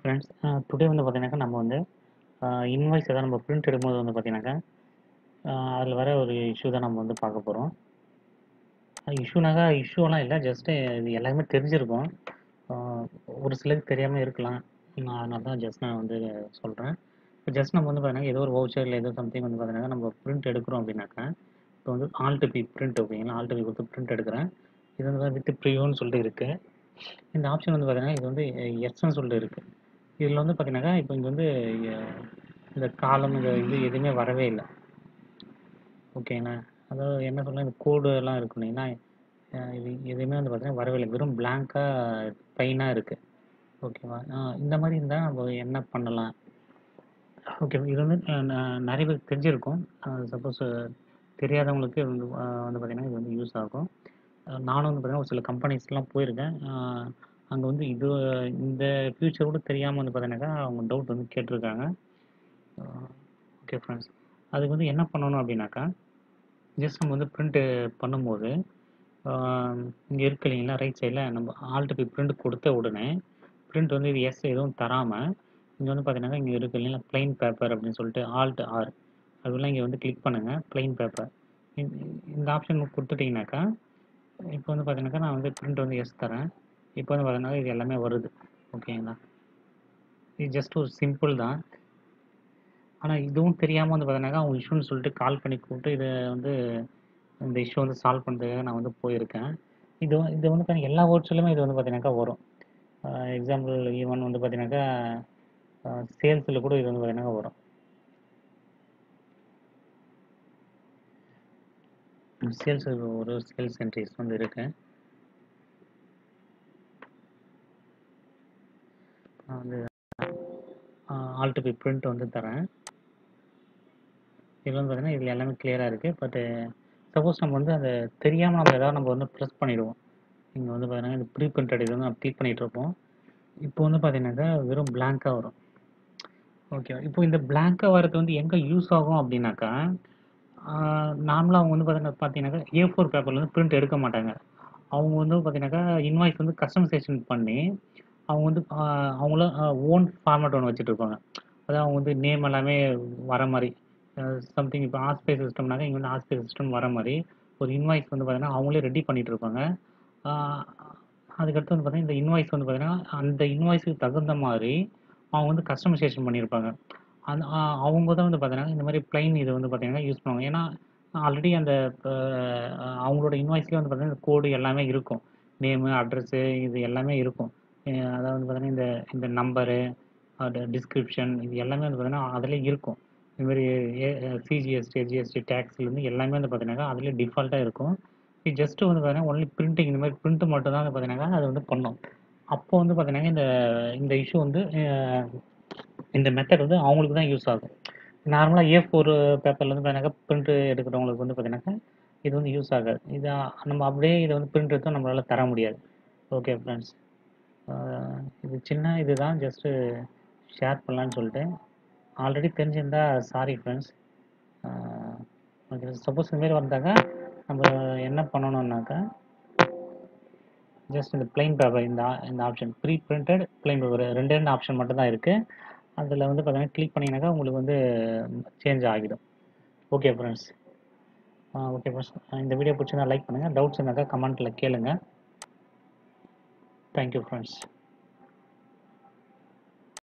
friends today வந்து பார்த்தீங்கன்னாக்கா நம்ம வந்து இன்வாய்ஸ் ஏதாவது நம்ம பிரிண்ட் எடுக்கும்போது வந்து பார்த்தீங்கன்னாக்கா அதில் வர ஒரு இஷ்யூ தான் நம்ம வந்து பார்க்க போகிறோம் இஷ்யூனாக்கா இஷ்யூலாம் இல்லை ஜஸ்ட்டு இது எல்லாருமே தெரிஞ்சிருக்கும் ஆஹ் ஒரு சிலருக்கு தெரியாமல் இருக்கலாம் நான் அதனால தான் ஜஸ்ட் நான் வந்து சொல்கிறேன் இப்போ ஜஸ்ட் நம்ம வந்து பார்த்தீங்கன்னா ஏதோ ஒரு வவுச்சர் இல்லை ஏதோ சம்திங் வந்து பார்த்தீங்கன்னா நம்ம பிரிண்ட் எடுக்கிறோம் அப்படின்னாக்கா இப்போ வந்து ஆல்ட் பி பிரிண்ட் ஓகேங்களா ஆல்ட் பி கொடுத்து பிரிண்ட் எடுக்கிறேன் இது வந்து வித் ப்ரியூன்னு சொல்லிட்டு இருக்குது இந்த ஆப்ஷன் வந்து பார்த்தீங்கன்னா இது வந்து எஸ்ன்னு சொல்லிட்டு இருக்குது இதில் வந்து பார்த்தீங்கன்னாக்கா இப்போ இங்கே வந்து அஹ், இந்த காலம் இந்த இது எதுவுமே வரவே இல்லை ஓகேங்களா அதாவது என்ன சொல்ல இந்த கோடு எல்லாம் இருக்கும் இல்லைங்களா அஹ் இது எதுவுமே வந்து பார்த்தீங்கன்னா வரவே இல்லை வெறும் பிளாங்காக ப்ளைனாக இருக்குது ஓகேவா அஹ் இந்த மாதிரி இருந்தால் நம்ம என்ன பண்ணலாம் ஓகே இது வந்து அஹ், ந- நிறைய பேருக்கு தெரிஞ்சிருக்கும் சப்போஸ் தெரியாதவங்களுக்கு இது வந்து அஹ், வந்து பார்த்தீங்கன்னா இது வந்து யூஸ் ஆகும் அஹ் நானும் வந்து பார்த்தீங்கன்னா ஒரு சில கம்பெனிஸ்லாம் போயிருக்கேன் அங்கே வந்து இது இந்த ஃபியூச்சர் கூட தெரியாமல் வந்து பார்த்தீங்கன்னாக்கா அவங்க டவுட் வந்து கேட்டிருக்காங்க ஓகே ஃப்ரெண்ட்ஸ் அதுக்கு வந்து என்ன பண்ணணும் அப்படின்னாக்கா ஜஸ்ட் நம்ம வந்து பிரிண்ட்டு பண்ணும்போது இங்கே இருக்கு இல்லைங்களா ரைட் சைடில் நம்ம ஆல்ட்டு போய் பிரிண்ட் கொடுத்த உடனே பிரிண்ட் வந்து இது எஸ் எதுவும் தராமல் இங்கே வந்து பார்த்தீங்கன்னா இங்கே இருக்கு இல்லைங்களா plain பேப்பர் அப்படின்னு சொல்லிட்டு ஆல்ட் ஆர் அதுலாம் இங்கே வந்து கிளிக் பண்ணுங்கள் plain பேப்பர் இந்த ஆப்ஷன் கொடுத்துட்டிங்கனாக்கா இப்போ வந்து பார்த்தீங்கன்னாக்கா நான் வந்து பிரிண்ட் வந்து எஸ் தரேன் இப்போ வந்து பார்த்தீங்கன்னா இது எல்லாமே வருது ஓகேங்களா இது ஜஸ்ட் ஒரு சிம்பிள் தான் ஆனால் இதுவும் தெரியாமல் வந்து பார்த்தீங்கன்னாக்கா அவங்க இஷ்யூன்னு சொல்லிட்டு கால் பண்ணி கூப்பிட்டு இதை வந்து இந்த இஷ்யூ வந்து சால்வ் பண்ணுறதுக்காக நான் வந்து போயிருக்கேன் இது வந்து- இது வந்து பார்த்தீங்கன்னா எல்லா வேர்ட்ஸ்லையுமே இது வந்து பார்த்தீங்கன்னாக்கா வரும் எக்ஸாம்பிள் ஈவன் வந்து பார்த்தீங்கன்னாக்கா சேல்ஸில் கூட இது வந்து பார்த்தீங்கன்னா வரும் சேல்ஸ் ஒரு சேல்ஸ் என்ட்ரிஸ் வந்து இருக்கு நான் வந்து ஆல்ட் பி பிரிண்ட் வந்து தரேன் இதில் வந்து பார்த்தீங்கன்னா இதில் எல்லாமே கிளியராக இருக்குது பட்டு சப்போஸ் நம்ம வந்து அதை தெரியாமல் நம்ம ஏதாவது நம்ம வந்து ப்ரெஸ் பண்ணிடுவோம் இங்கே வந்து பார்த்தீங்கன்னா இந்த ப்ரீ பிரிண்டட் இது வந்து நம்ம கிளிக் பண்ணிட்டு இருப்போம் இப்போ வந்து பார்த்தீங்கன்னாக்கா வெறும் blank-ஆ வரும் ஓகே இப்போ இந்த blank-ஆ வரது வந்து எங்கே யூஸ் ஆகும் அப்படின்னாக்கா நார்மலாக அவங்க வந்து பார்த்தீங்கன்னா பார்த்தீங்கன்னாக்கா ஏ ஃபோர் பேப்பரில் வந்து பிரிண்ட் எடுக்க மாட்டாங்க அவங்க வந்து பார்த்தீங்கன்னாக்கா இன்வாய்ஸ் வந்து கஸ்டமைசேஷன் பண்ணி அவங்க வந்து ஆஹ் அவங்கள ஓன் ஃபார்மேட் ஒன்று வச்சுட்டு இருப்பாங்க அதாவது அவங்க வந்து நேம் எல்லாமே வர மாதிரி சம்திங் இப்போ ஆஸ்பே சிஸ்டம்னாக்கா இங்கே வந்து ஆஸ்பே சிஸ்டம் வர மாதிரி ஒரு இன்வாய்ஸ் வந்து பார்த்தீங்கன்னா அவங்களே ரெடி பண்ணிட்டு இருப்பாங்க ஆஹ் அதுக்கடுத்து வந்து பார்த்தீங்கன்னா இந்த இன்வாய்ஸ் வந்து பார்த்தீங்கன்னா அந்த இன்வாய்ஸுக்கு தகுந்த மாதிரி அவங்க வந்து கஸ்டமைசேஷன் பண்ணியிருப்பாங்க அந்த ஆஹ் அவங்க தான் வந்து பார்த்தீங்கன்னா இந்த மாதிரி பிளைன் இது வந்து பார்த்தீங்கன்னா யூஸ் பண்ணுவாங்க ஏன்னா ஆல்ரெடி அந்த ஆஹ் அவங்களோட இன்வாய்ஸ்லேயே வந்து பார்த்தீங்கன்னா கோடு எல்லாமே இருக்கும் நேமு அட்ரஸ்ஸு இது எல்லாமே இருக்கும் அஹ் அதாவது வந்து பார்த்தீங்கன்னா இந்த இந்த நம்பரு டிஸ்கிரிப்ஷன் இது எல்லாமே வந்து பார்த்தீங்கன்னா அதிலே இருக்கும் இந்த மாதிரி சிஜிஎஸ்டி ஜிஎஸ்டி டேக்ஸ்லேருந்து எல்லாமே வந்து பார்த்தீங்கன்னா அதிலே டிஃபால்ட்டாக இருக்கும் இது ஜஸ்ட்டு வந்து பார்த்தீங்கன்னா ஒன்லி பிரிண்டிங் இந்த மாதிரி பிரிண்ட் மட்டும் தான் வந்து பார்த்தீங்கன்னா அது வந்து பண்ணும் அப்போ வந்து பார்த்தீங்கன்னா இந்த இந்த இஷ்யூ வந்து அஹ், இந்த மெத்தட் வந்து அவங்களுக்கு தான் யூஸ் ஆகும் நார்மலாக ஏ ஃபோர் பேப்பரில் வந்து பார்த்தீங்கன்னா பிரிண்ட் எடுக்கிறவங்களுக்கு வந்து பார்த்தீங்கன்னாக்கா இது வந்து யூஸ் ஆகாது இது நம்ம அப்படியே இதை வந்து பிரிண்ட் எடுத்தும் நம்மளால தர முடியாது ஓகே ஃப்ரெண்ட்ஸ் இது சின்ன இதுதான் ஜஸ்ட்டு ஷேர் பண்ணலான்னு சொல்லிட்டு ஆல்ரெடி தெரிஞ்சிருந்தா சாரி ஃப்ரெண்ட்ஸ் ஓகே சப்போஸ் இந்த மாதிரி வந்தாக்கா நம்ம என்ன பண்ணணும்னாக்கா ஜஸ்ட் இந்த plain பேப்பர் இந்த ஆ- இந்த option pre printed plain paper ரெண்டு ரெண்டு ஆப்ஷன் மட்டும் தான் இருக்குது அதில் வந்து பார்த்தீங்கன்னா கிளிக் பண்ணிங்கனாக்கா உங்களுக்கு வந்து சேஞ்ச் ஆகிடும் ஓகே ஃப்ரெண்ட்ஸ் ஓகே ஃப்ரெண்ட்ஸ் இந்த வீடியோ பிடிச்சிருந்தா லைக் பண்ணுங்கள் டவுட்ஸ் இருந்தாக்கா கமெண்ட்டில் கேளுங்க தேங்க்யூ ஃப்ரெண்ட்ஸ்